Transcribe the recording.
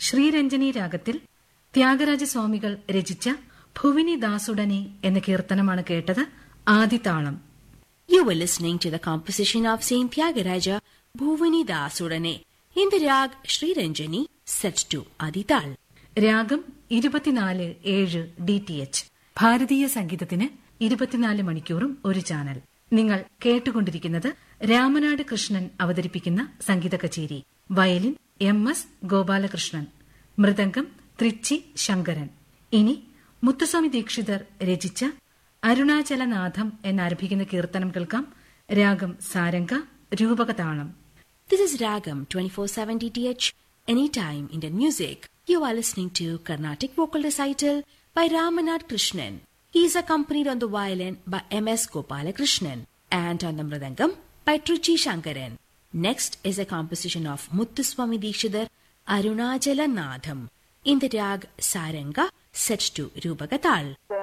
ശ്രീരഞ്ജനി രാഗത്തിൽ ത്യാഗരാജസ്വാമികൾ രചിച്ച ഭുവിനി ദാസുടനെ എന്ന കീർത്തനമാണ് കേട്ടത് ആദിതാളം You were listening to the composition of Saint Tyagaraja Bhuvani Dasudane in the rag Sri Ranjani set to Adital. രാഗം ഇരുപത്തിനാല് ഏഴ് ഡി ടി എച്ച് ഭാരതീയ സംഗീതത്തിന് ഇരുപത്തിനാല് മണിക്കൂറും ഒരു ചാനൽ നിങ്ങൾ കേട്ടുകൊണ്ടിരിക്കുന്നത് രാമനാട് കൃഷ്ണൻ അവതരിപ്പിക്കുന്ന സംഗീത കച്ചേരി violin M S Gopalakrishnan mridangam Trichy Sankaran ഇനി മുത്തുസ്വാമി ദീക്ഷിതർ രചിച്ച അരുണാചലനാഥം എന്നാരംഭിക്കുന്ന കീർത്തനം കേൾക്കാം രാഗം സാരംഗ രൂപകതാളം This is Ragam 24/7 DTH anytime Indian music. You are listening to Carnatic vocal recital by Ramanad Krishnan. He is accompanied on the violin by M.S. Gopalakrishnan and on the mridangam by Truchi Shankaran. Next is a composition of Muthuswami Dikshidhar Arunachala Nadham in the rag Saranga set to Rupagatal.